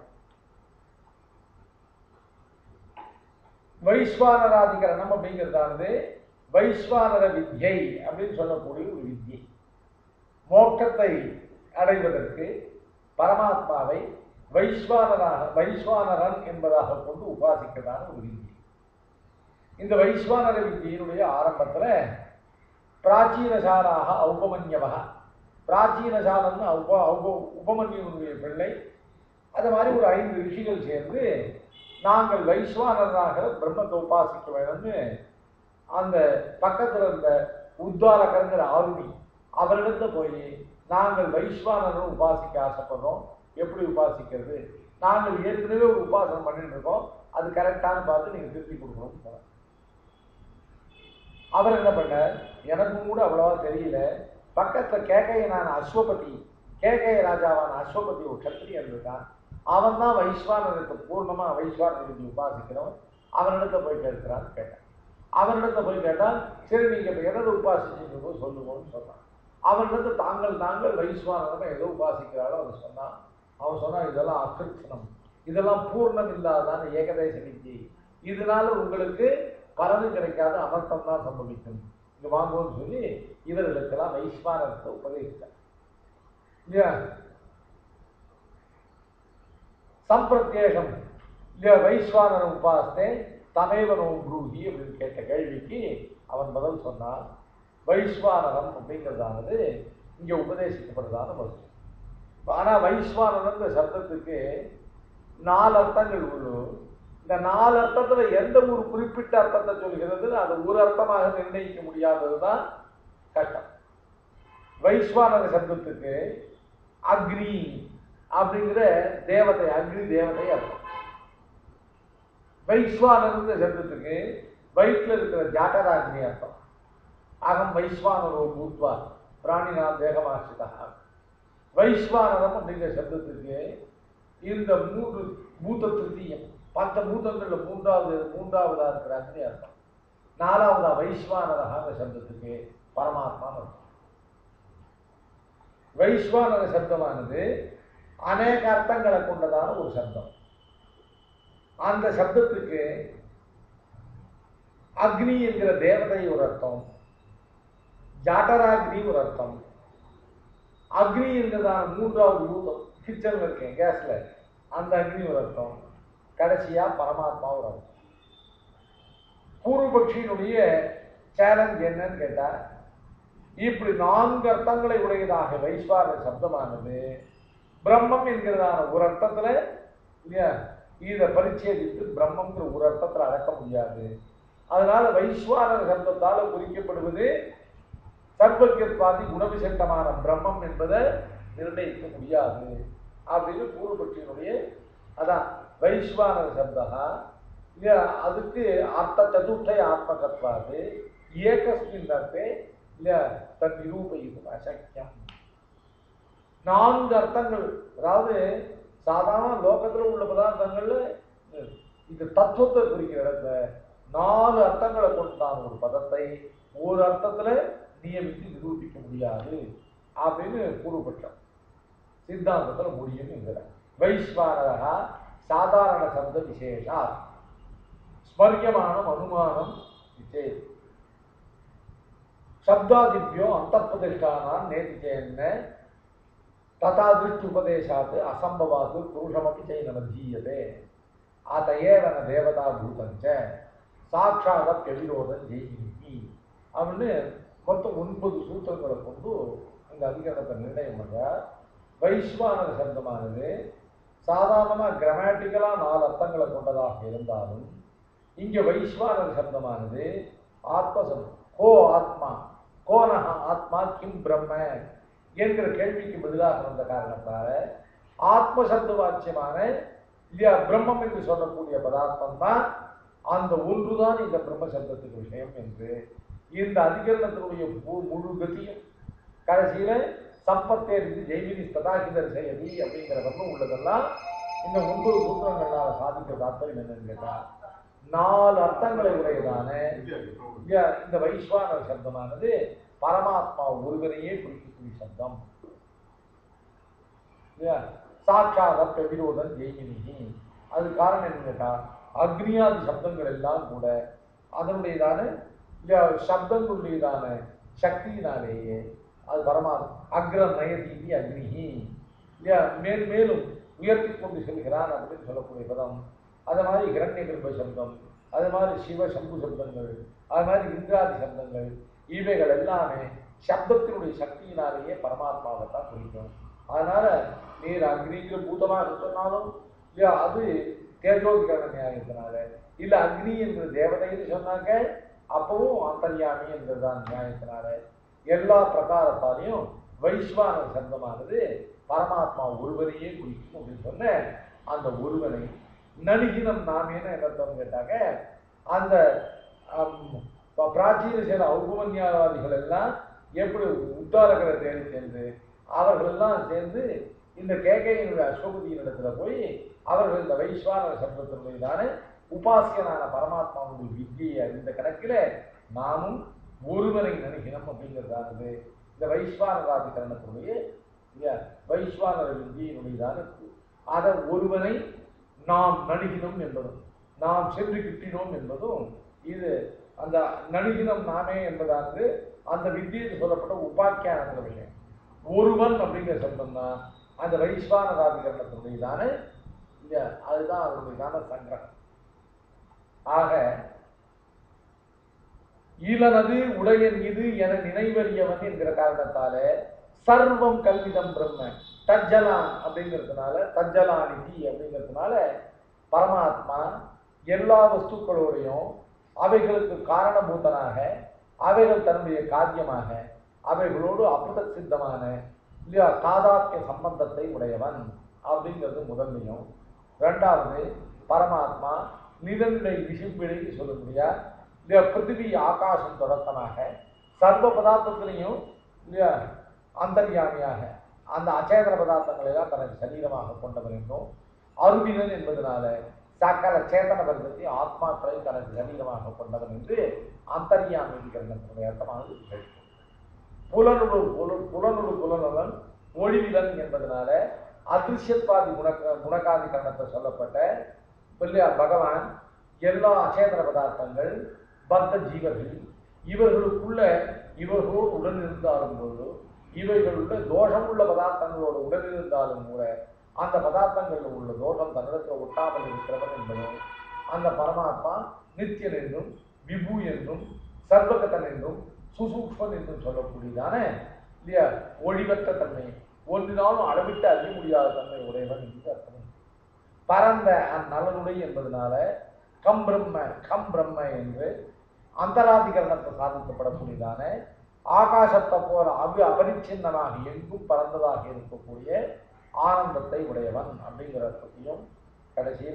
வைஸ்வானராதிகரணம் அப்படிங்கிறதானது வைஸ்வானர வித்யை அப்படின்னு சொல்லக்கூடிய ஒரு வித்யை மோட்சத்தை அடைவதற்கு பரமாத்மாவை வைஸ்வானராக வைஸ்வானரன் என்பதாக கொண்டு உபாசிக்கிறதான ஒரு வித்யை இந்த வைஸ்வானர வித்தியினுடைய ஆரம்பத்துல பிராச்சீனசாலாக ஔபமன்யவக பிராச்சீனசாலன்னு உப உப உபமன்யுனுடைய பிள்ளை அது மாதிரி ஒரு ஐந்து ரிஷிகள் சேர்ந்து நாங்கள் வைஸ்வானராக பிரம்மத்தை உபாசிக்க வேணும்னு அந்த பக்கத்துல இருந்த உத்தாரகங்கிற ஆருணி அவரிடத்துல போய் நாங்கள் வைஸ்வானரை உபாசிக்க ஆசைப்படுறோம் எப்படி உபாசிக்கிறது நாங்கள் ஏற்கனவே ஒரு உபாசனம் பண்ணிட்டு இருக்கோம் அது கரெக்டானு பார்த்து நீங்க திருப்பி கொடுக்கணும்னு சொன்னார். அவர் என்ன பண்ணார் எனக்கும் கூட அவ்வளவா தெரியல பக்கத்துல கேக்கையனான அஸ்வபதி கேக்கைய ராஜாவான அஸ்வபதி ஒரு கத்திரியன் இருக்கான் அவன் தான் வைஸ்வானருக்கு பூர்ணமா வைஸ்வானருக்கு உபாசிக்கிறவன் அவனிடத்துல போய் கேட்கிறான்னு கேட்டான் அவனிடத்துல போய் கேட்டால் சரி நீங்க இப்ப எதை உபாசிச்சீங்களோ சொல்லுவோம்னு சொன்னான் அவனிடத்துல தாங்கள் தாங்கள் வைஸ்வானரை எதோ உபாசிக்கிறாளோ அதை சொன்னான் அவன் சொன்னான் இதெல்லாம் அகிருஷ்ணம் இதெல்லாம் பூர்ணம் இல்லாதான ஏகதேச வித்தி இதனால உங்களுக்கு பலனு கிடைக்காத அனர்த்தம் தான் சம்பவிக்கும் இங்க வாங்குவோம்னு சொல்லி இவர்களுக்கெல்லாம் வைஸ்வானத்தை உபதேசித்தார் இல்லையா சம்பிரத்யேகம் இல்லையா வைஸ்வானர உபாசத்தை தமேவனோ ப்ரூஹி அப்படின்னு கேட்ட கேள்விக்கு அவன் பதில் சொன்னான் வைஸ்வானரம் அப்படிங்கிறதானது இங்க உபதேசிக்கப்படுறதான வஸ்து ஆனா வைஸ்வானரன்ற சப்தத்துக்கு நாலு அர்த்தங்கள் உண்டு இந்த நாலு அர்த்தத்துல எந்த ஒரு குறிப்பிட்ட அர்த்தத்தை சொல்கிறது அது ஒரு அர்த்தமாக நிர்ணயிக்க முடியாததுதான் கஷ்டம் வைஸ்வானர சப்தத்துக்கு அக்னி அப்படிங்கிற தேவதை அக்னி தேவதை அர்த்தம் வைஸ்வானருங்கிற சப்தத்துக்கு வயிற்றுல இருக்கிற ஜாட்டராக்னி அர்த்தம் அகம் வைஸ்வானரோ பூத்வா பிராணினா தேகமாசிதா வைஸ்வானரம் அப்படிங்கிற சப்தத்துக்கு இந்த மூன்று பூத திருத்தீயம் பத்த பூதங்கள்ல மூன்றாவது மூன்றாவதா இருக்கிற அக்னி அர்த்தம் நாலாவதா வைஸ்வானரகாங்கிற சப்தத்துக்கு பரமாத்மா அர்த்தம் வைஸ்வானர சப்தமானது அநேக அர்த்தங்களை கொண்டதான ஒரு சப்தம் அந்த சப்தத்துக்கு அக்னி என்கிற தேவதை ஒரு அர்த்தம் ஜாட்டராக்னி ஒரு அர்த்தம் அக்னி என்கிறதான மூன்றாவது பூதம் கிச்சன்ல இருக்கேன் கேஸ்ல அந்த அக்னி ஒரு அர்த்தம் கடைசியா பரமாத்மா ஒரு அர்த்தம் பூர்வபக்ஷியினுடைய சேலஞ்ச் என்னன்னு கேட்டா இப்படி நான்கு அர்த்தங்களை உடையதாக வைஸ்வான சப்தமானது பிரம்மம் என்கிறதான ஒரு அர்த்தத்துல இல்லையா இதை பரிச்சேதித்து பிரம்மங்கிற ஒரு அர்த்தத்துல அடக்க முடியாது அதனால வைஸ்வானர சப்தத்தால குறிக்கப்படுவது சர்வஜத்வாதி குணவிசேஷமான பிரம்மம் என்பதை நிர்ணயிக்க முடியாது அப்படின்னு பூர்வபட்சியினுடைய அதான் வைஸ்வானர சப்தா இல்லையா அதுக்கு அர்த்த சதுர்த்தய ஆத்மகத்வாது ஏகஸ்மின் அர்த்தே இல்லையா தன் நிரூபயிக்கும் அசக்கியம் நான்கு அர்த்தங்கள் அதாவது சாதாரண லோகத்துல உள்ள பதார்த்தங்கள்ல இந்த தத்துவத்தை குறிக்கிற இடத்துல நாலு அர்த்தங்களை கொண்டான ஒரு பதத்தை ஒரு அர்த்தத்துல நியமித்து நிரூபிக்க முடியாது அப்படின்னு பூர்வபட்சம் சித்தாந்தத்துல முடியும் என்கிற வைஸ்வானரா சாதாரண சப்த விசேஷா ஸ்மரியமானம் அனுமானம் விசேஷ் சப்தாதிபியோ அந்தப்பிரதிஷ்டானான் நேதி சேன்ன ததா திருஷ்டி உபதேசாத் அசம்பவாத் புருஷமபி செய்னமதீயதே அத ஏவன தேவதா பூதஞ்ச சாட்சாத பிரவிரோதம் ஜெயினி அப்படின்னு மொத்தம் ஒன்பது சூத்திரங்களை கொண்டு இந்த அதிகாரத்தை நிர்ணயம் பண்றார் வைஸ்வானர சப்தமானது சாதாரணமாக கிராமட்டிக்கலாக நாலு அர்த்தங்களை கொண்டதாக இருந்தாலும் இங்கே வைஸ்வானர சப்தமானது ஆத்ம சப்தம் கோ ஆத்மா கோனஹ ஆத்மா கிம் பிரம்ம என்கிற கேள்விக்கு பதிலாக வந்த காரணத்தால ஆத்ம சப்த வாக்கியமான இல்லையா பிரம்மம் என்று சொல்லக்கூடிய பதார்த்தம் தான் அந்த ஒன்றுதான் இந்த பிரம்ம சப்தத்துக்கு விஷயம் என்று இந்த அதிகரணத்தினுடைய மு- முழு கதியும் கடைசியில சம்பத்தேரித்து ஜெய்வினி ஸ்ததாகிதர் செய்யதி அப்படிங்கிற வர்ணம் உள்ளதெல்லாம் இந்த ஒன்பது சூத்திரங்களால் சாதிக்க தாற்பயம் என்னன்னு கேட்டா நாலு அர்த்தங்களை உடையதான இல்லையா, இந்த வைஸ்வானர் சப்தமானது பரமாத்மா ஒருவரையே குறிக்கக்கூடிய சப்தம் இல்லையா சாட்சாத பிரவிரோதன் ஜெய்மினி அது காரணம் என்னன்னு கேட்டா அக்னியாதி சப்தங்கள் எல்லாம் கூட அதனுடையதான இல்லையா சப்தங்களுடையதான சக்தியினாலேயே அது பரமாத்மா அக்ர நயதீதி அக்னிஹி இல்லையா மேல் மேலும் உயர்த்தி கொண்டு செல்கிறான் அப்படின்னு சொல்லக்கூடிய பதம் அது மாதிரி இரண்ய கிருப சப்தம் அது மாதிரி சிவ சம்பு சப்தங்கள் அது மாதிரி இந்திராதி சப்தங்கள் இவைகள் எல்லாமே சப்தத்தினுடைய சக்தியினாலேயே பரமாத்மாவை தான் குறிக்கும் அதனால நீர் அக்னிங்கிற பூதமாக சொன்னாலும் இல்லையா அது தேஜோதிகரண நியாயத்தினால இல்ல அக்னி என்று தேவதைன்னு சொன்னாக்க அப்பவும் அந்தர்யாமி என்றுதான் நியாயத்தினால எல்லா பிரகாரத்தாலையும் வைஸ்வானர் சப்தமானது பரமாத்மா ஒருவரையே குறிக்கும் அப்படின்னு சொன்ன அந்த ஒருவனை நடிகினம் நாமேன்னு என்ன அர்த்தம் கேட்டாக்க அந்த ஆம், ப- பிராச்சீன சேர ஔபமன்யாவாதிகள் எல்லாம் எப்படி உத்தாரகரை தேடி சென்று அவர்கள் எல்லாம் சேர்ந்து இந்த கேகையினுடைய அஸ்வபதியின் இடத்துல போய் அவர்கள் இந்த வைஸ்வான சப்தத்தினுடையதான உபாசியனான பரமாத்மாவுடைய வித்தியை அறிந்த கணக்கில் நாமும் ஒருவனை நணுகினம் அப்படிங்கிறதானது இந்த வைஸ்வானராதிகரணத்தினுடைய இல்லையா வைஸ்வானர வித்தியினுடையதான அதை ஒருவனை நாம் நணுகினோம் என்பதும் நாம் சென்று கிட்டினோம் என்பதும் இது அந்த நணுகினம் நாமே என்பதானது அந்த வித்தியில் சொல்லப்பட்ட உபாக்கியானங்கிற விஷயம் ஒருவன் அப்படிங்கிற சப்தம் தான் அந்த வைஸ்வானராதிகரணத்தினுடையதான இல்லையா அதுதான் அதனுடையதான சங்கிரகம் ஆக ஈலனது உடையன் இது என நினைவறியவன் என்கிற காரணத்தால சர்வம் கல்விதம் பிரம்ம தஜ்ஜலான் அப்படிங்கிறதுனால தஜ்ஜலானிதி அப்படிங்கிறதுனால பரமாத்மா எல்லா வஸ்துக்களோடையும் அவைகளுக்கு காரணபூதனாக அவைகள் தன்னுடைய காரியமாக அவைகளோடு அபுத சித்தமான இல்லையா தாதாத்ய சம்பந்தத்தை உடையவன் அப்படிங்கிறது முதன்மையும் ரெண்டாவது பரமாத்மா நிலநிலை விசும்பிழைன்னு சொல்ல முடியா இல்லையா பிருத்திவி ஆகாசம் தொடக்கமாக சர்வ பதார்த்தத்திலையும் இல்லையா அந்தர்யாமியாக அந்த அச்சேதன பதார்த்தங்களை எல்லாம் தனக்கு சரீரமாக கொண்டவன் என்றும் அருவினன் என்பதனால சகல சேதன பந்தத்தை ஆத்மாக்களை தனக்கு சரீரமாக கொண்டவன் என்று அந்தர்யாமி என்கிற அர்த்தமானது நிகழ்த்தும் புலனுடு புல புலனுடு புலனுடன் ஒளிவிலன் என்பதனால அதிருஷ்யத்வாதி குணக்க குணகாதி கரணத்தை சொல்லப்பட்ட இல்லையா பகவான் எல்லா அச்சேதன பதார்த்தங்கள் பத்த ஜீவர்கள் இவர்களுக்குள்ள இவர்களோடு உடன் இருந்தாலும் போது இவைகளுள்ள தோஷமுள்ள பதார்த்தங்களோடு உடன் இருந்தாலும் கூட அந்த பதார்த்தங்களில் உள்ள தோஷம் தன்னிடத்தில் ஒட்டாமல் இருக்கிறவன் என்பதும் அந்த பரமாத்மா நித்தியன் என்றும் விபு என்றும் சர்வகத்தன் என்றும் சுசூக்ஷ்மன் என்றும் சொல்லக்கூடியதான இல்லையா ஒளிவற்ற தன்மை ஒன்றினாலும் அளவிட்டு அறிய முடியாத தன்மை உடையவன் என்று அர்த்தம் பரந்த அந்நலனுடை என்பதனால கம் பிரம்ம கம் பிரம்ம என்று அந்தராதிகரணத்தை சாதிக்கப்படக்கூடியதான ஆகாசத்தை போல அபி அபரிச்சின்னமாக எங்கும் பறந்ததாக இருக்கக்கூடிய ஆனந்தத்தை உடையவன் அப்படிங்கிற அர்த்தத்தையும் கடைசியில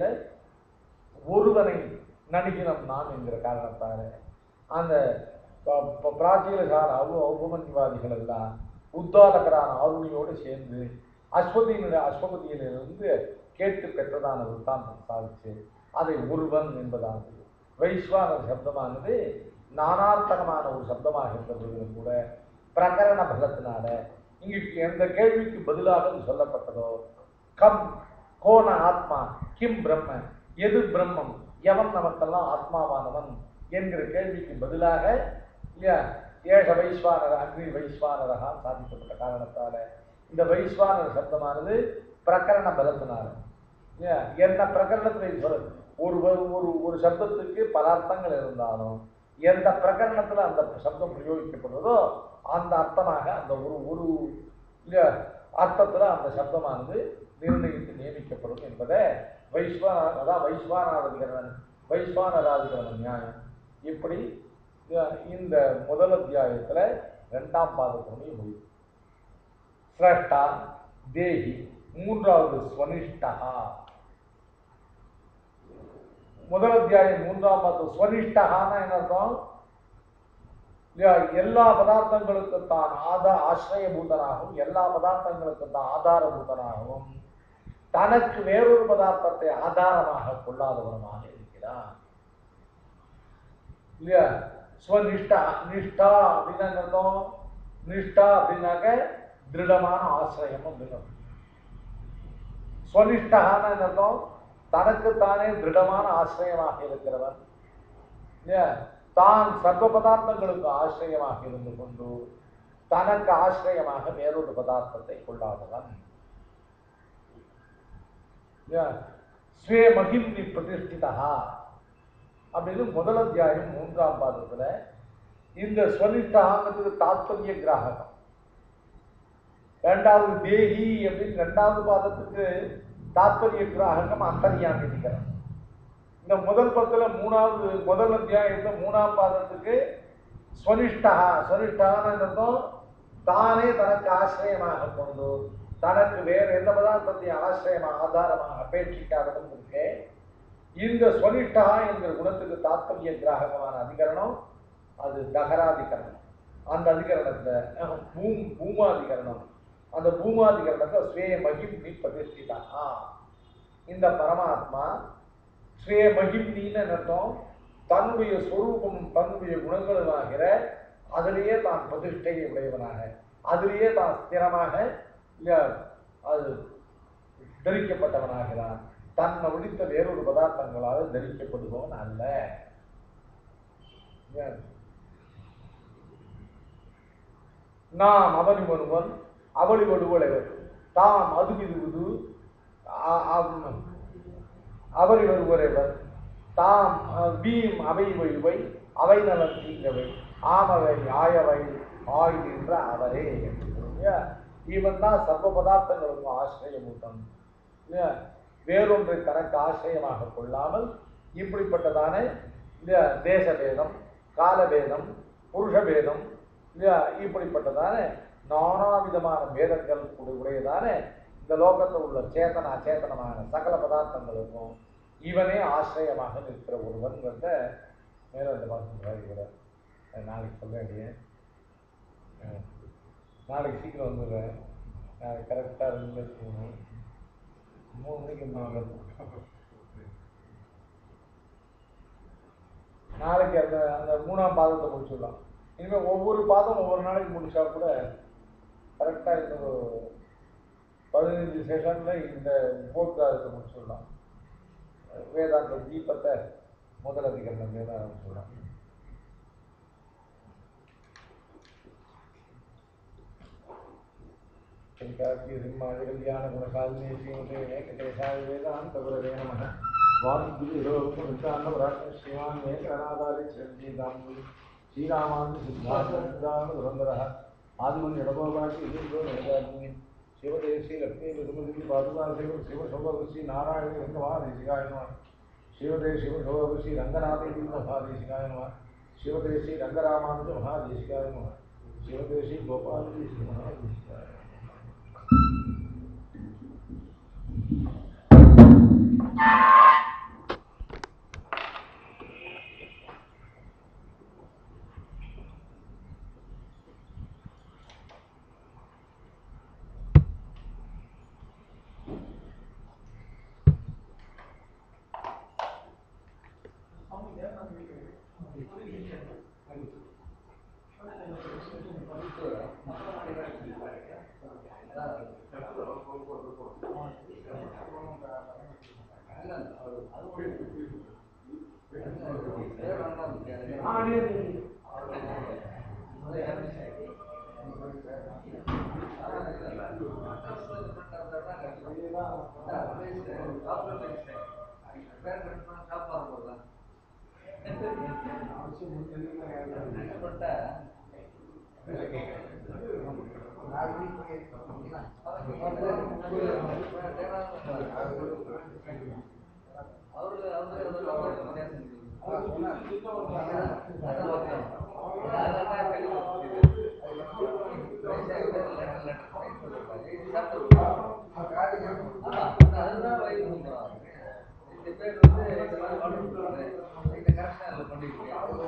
ஒருவனை நடிகினம் நான் என்கிற காரணத்தால அந்த ப- ப- பிராச்சீனகார அவு ஔபமன்யவாதிகள் எல்லாம் உத்தாலகரான ஆருணியோடு சேர்ந்து அஸ்வதியினுடைய அஸ்வபதியிலிருந்து கேட்டு பெற்றதான விருத்தாந்தம் சாதிச்சு அதை ஒருவன் என்பதானது வைஸ்வானர் சப்தமானது நானார்த்தகமான ஒரு சப்தமாக இருந்தபோதிலும் கூட பிரகரண பலத்தினால இங்கு எந்த கேள்விக்கு பதிலாக இது சொல்லப்பட்டதோ கம் கோண ஆத்மா கிம் பிரம்ம எது பிரம்மம் எவன் நமக்கெல்லாம் ஆத்மாவானவன் என்கிற கேள்விக்கு பதிலாக இல்லையா ஏஷ வைஸ்வானர அக்னி வைஸ்வானரகா சாதிக்கப்பட்ட காரணத்தால இந்த வைஸ்வானர சப்தமானது பிரகரண பலத்தினால ஏன், என்ன பிரகரணத்தில் இது சொல்லுது ஒரு ஒரு- ஒரு ஒரு சப்தத்துக்கு பல அர்த்தங்கள் இருந்தாலும் எந்த பிரகரணத்தில் அந்த சப்தம் பிரயோகிக்கப்படுறதோ அந்த அர்த்தமாக அந்த ஒரு ஒரு இல்ல, அர்த்தத்தில் அந்த சப்தமானது நிர்ணயித்து நியமிக்கப்படும் என்பதை வைஸ்வான அதான் வைஸ்வானாதிகரணன் வைஸ்வானராதிகரண நியாயம் இப்படி அஹ், இந்த முதல் அத்தியாயத்துல ரெண்டாம் பாதத்தினுடைய முடிவு சிரஷ்டா தேகி மூன்றாவது ஸ்வனிஷ்டா முதல் அத்தியாயம் மூன்றாம் பாதம் ஸ்வனிஷ்டகான்னா என்ன அர்த்தம் இல்லையா எல்லா பதார்த்தங்களுக்கும் தான் ஆதா ஆசிரியபூதனாகவும் எல்லா பதார்த்தங்களுக்கும் தான் ஆதாரபூதனாகவும் தனக்கு வேறொரு பதார்த்தத்தை ஆதாரமாக கொள்ளாதவனுமாக இருக்கிறான் இல்லையா ஸ்வநிஷ்டா நிஷ்டா அப்படின்னா என்ன அர்த்தம் நிஷ்டா அப்படின்னாக்க திருடமான ஆசிரியம் அப்படின்னு அர்த்தம். ஸ்வனிஷ்டகான என்ன அர்த்தம் தனக்குத்தானே திருடமான ஆசிரியமாக இருக்கிறவன் இல்லையா தான் சர்வ பதார்த்தங்களுக்கு ஆசிரியமாக இருந்து கொண்டு தனக்கு ஆசிரியமாக வேறொரு பதார்த்தத்தை கொள்ளாதவன் இல்லையா? ஸ்வே மகிம்னி பிரதிஷ்டிதா அப்படின்னு முதல் அத்தியாயம் மூன்றாம் பாதத்துல இந்த ஸ்வனிஷ்டாங்கிறதுக்கு தாத்பரிய கிராககம் ரெண்டாவது தேகி அப்படின்னு ரெண்டாவது பாதத்துக்கு தாத்பரிய கிராககம் அந்தர்யாமி அதிகரம் இந்த முதல் பத்துல மூணாவது முதல் அத்தியாயத்துல மூணாம் பாதத்துக்கு ஸ்வனிஷ்டா ஸ்வனிஷ்டான்னு அர்த்தம் தானே தனக்கு ஆசிரியமாக கொண்டு தனக்கு வேறு எந்த பதார்த்தத்தையும் ஆசிரியமாக ஆதாரமாக அபேட்சிக்காதவன் இருக்கு இந்த ஸ்வனிஷ்டா என்கிற குணத்துக்கு தாத்பரிய கிராககமான அதிகரணம் அது தகராதிகரணம் அந்த அதிகரணத்துல அஹ், பூம் பூமாதிகரணம் அந்த பூமாதிகரணத்தை ஸ்வே மகிம்னி பிரதிஷ்டிதா இந்த பரமாத்மா ஸ்வே மகிம்னின்னு அர்த்தம் தன்னுடைய ஸ்வரூபமும் தன்னுடைய குணங்களுமாகிற அதிலேயே தான் பிரதிஷ்டையை உடையவனாக அதிலேயே தான் ஸ்திரமாக இல்லையா, அது தரிக்கப்பட்டவனாகிறான் தன்னை ஒழித்த வேறொரு பதார்த்தங்களால் தரிக்கப்படுபவன் அல்ல ஏன்? நாம் அவனி ஒருவன் அவளி ஒருவளைவர் தாம் அது விதுவது அவரி வருவரைவர் தாம் அஹ், வீம் அவை வைவை அவை நலன் தீங்கவை ஆமவை ஆயவை ஆய்கின்ற அவரே இல்லையா? இவன் தான் சர்வ பதார்த்தங்களுக்கும் ஆசிரியமூட்டம் இல்லையா? வேறொன்றை தனக்கு ஆசிரியமாக கொள்ளாமல் இப்படிப்பட்டதான இல்லையா தேச பேதம் காலபேதம் புருஷ பேதம் இல்லையா இப்படிப்பட்டதான நானாவிதமான பேதங்கள் உடைய- உடையதான இந்த லோகத்தில் உள்ள சேத்தன அச்சேதனமான சகல பதார்த்தங்களுக்கும் இவனே ஆசிரியமாக நிற்கிற ஒருவன்கிறத மேல இந்த பாசம் வருகிறார் நாளைக்கு சொல்ல வேண்டிய அஹ், நாளைக்கு சீக்கிரம் வந்துடுறேன் நாளைக்கு கரெக்டாக ரெண்டு மணிக்கு மூணு மணிக்கு நான் நாளைக்கு அந்த அந்த மூணாம் பாதத்தை முடிச்சுடலாம் இனிமேல் ஒவ்வொரு பாதம் ஒவ்வொரு நாளைக்கு முடிச்சா கூட கரெக்டாக இந்த ஒரு பதினஞ்சு செஷனில் இந்த போர்க்காதத்தை முடிச்சுடலாம் வேதாந்த தீபத்தை முதல் அதிகரணம் தான் ஆரம்பிச்சுடலாம் கல்யாண குணசாலினி ஸ்ரீமதே வெங்கடேசாய வேதாந்த குரவே நமः வாசுகிரோமுத்தாண்டவராட்ச ஸ்ரீமான் வேங்கடநாதாரி சிரஞ்சீதாம்பு ஸ்ரீராமாந்து சித்தாந்த சுரந்தரः ஆதிமன் இடபோபாட்டி இதோ நேதாஜி சிவதேசி லக்ஷ்மி விருமதி பாதுகாசேவர் சிவசோபி நாராயண ரங்கமஹாதேசிகாய நமः சிவதே சிவசோபி ரங்கநாதேவி மகாதேசிகாய நமः சிவதேசி ரங்கராமானுஜ மகாதேசிகாய நமः சிவதேசி கோபாலதேசி மகாதேசிகாய நமः இந்த கரெக்ஷன் பண்ணிருக்கேன்